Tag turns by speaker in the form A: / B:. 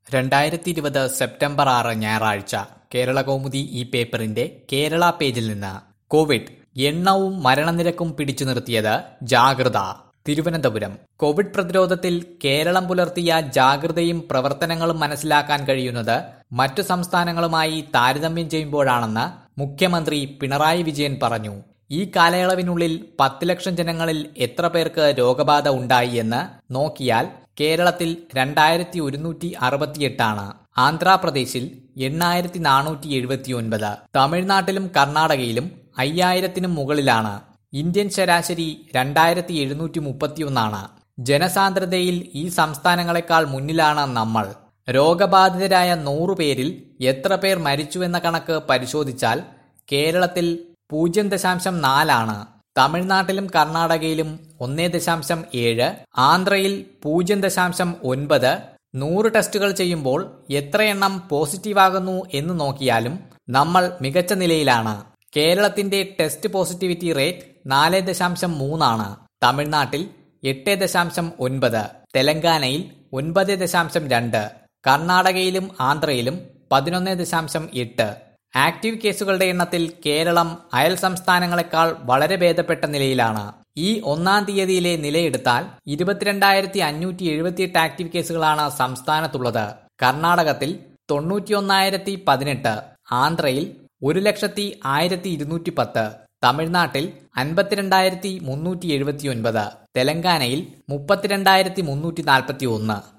A: രണ്ടായിരത്തി ഇരുപത് സെപ്റ്റംബർ ആറ് ഞായറാഴ്ച കേരള കൗമുദി ഈ പേപ്പറിന്റെ കേരള പേജിൽ നിന്ന് കോവിഡ് എണ്ണവും മരണനിരക്കും പിടിച്ചു നിർത്തിയത് ജാഗ്രത തിരുവനന്തപുരം കോവിഡ് പ്രതിരോധത്തിൽ കേരളം പുലർത്തിയ ജാഗ്രതയും പ്രവർത്തനങ്ങളും മനസ്സിലാക്കാൻ കഴിയുന്നത് മറ്റു സംസ്ഥാനങ്ങളുമായി താരതമ്യം ചെയ്യുമ്പോഴാണെന്ന് മുഖ്യമന്ത്രി പിണറായി വിജയൻ പറഞ്ഞു ഈ കാലയളവിനുള്ളിൽ പത്ത് ലക്ഷം ജനങ്ങളിൽ എത്ര പേർക്ക് രോഗബാധ ഉണ്ടായി എന്ന് നോക്കിയാൽ കേരളത്തിൽ രണ്ടായിരത്തി ഒരുന്നൂറ്റി അറുപത്തിയെട്ടാണ് ആന്ധ്രാപ്രദേശിൽ എണ്ണായിരത്തി നാനൂറ്റി എഴുപത്തിയൊൻപത് തമിഴ്നാട്ടിലും കർണാടകയിലും അയ്യായിരത്തിനും മുകളിലാണ് ഇന്ത്യൻ ശരാശരി രണ്ടായിരത്തി എഴുന്നൂറ്റി മുപ്പത്തിയൊന്നാണ് ജനസാന്ദ്രതയിൽ ഈ സംസ്ഥാനങ്ങളെക്കാൾ മുന്നിലാണ് നമ്മൾ രോഗബാധിതരായ നൂറു പേരിൽ എത്ര പേർ മരിച്ചുവെന്ന കണക്ക് പരിശോധിച്ചാൽ കേരളത്തിൽ പൂജ്യം ദശാംശം നാലാണ് തമിഴ്നാട്ടിലും കർണാടകയിലും ഒന്നേ ദശാംശം ഏഴ് ആന്ധ്രയിൽ പൂജ്യം ദശാംശം ഒൻപത് നൂറ് ടെസ്റ്റുകൾ ചെയ്യുമ്പോൾ എത്ര എണ്ണം പോസിറ്റീവാകുന്നു എന്ന് നോക്കിയാലും നമ്മൾ മികച്ച നിലയിലാണ് കേരളത്തിന്റെ ടെസ്റ്റ് പോസിറ്റിവിറ്റി റേറ്റ് നാല് ദശാംശം മൂന്നാണ് തമിഴ്നാട്ടിൽ എട്ട് ദശാംശം ഒൻപത് തെലങ്കാനയിൽ ഒൻപത് ദശാംശം രണ്ട് കർണാടകയിലും ആന്ധ്രയിലും പതിനൊന്ന് ദശാംശം എട്ട് ആക്റ്റീവ് കേസുകളുടെ എണ്ണത്തിൽ കേരളം അയൽ സംസ്ഥാനങ്ങളെക്കാൾ വളരെ ഭേദപ്പെട്ട നിലയിലാണ് ഈ ഒന്നാം തീയതിയിലെ നിലയെടുത്താൽ ഇരുപത്തിരണ്ടായിരത്തി അഞ്ഞൂറ്റി എഴുപത്തിയെട്ട് ആക്റ്റീവ് കേസുകളാണ് സംസ്ഥാനത്തുള്ളത് കർണാടകത്തിൽ തൊണ്ണൂറ്റിയൊന്നായിരത്തി പതിനെട്ട് ആന്ധ്രയിൽ ഒരു ലക്ഷത്തി ആയിരത്തി ഇരുന്നൂറ്റി പത്ത് തമിഴ്നാട്ടിൽ അൻപത്തിരണ്ടായിരത്തി മുന്നൂറ്റി എഴുപത്തിയൊൻപത് തെലങ്കാനയിൽ മുപ്പത്തിരണ്ടായിരത്തി മുന്നൂറ്റി നാൽപ്പത്തി ഒന്ന്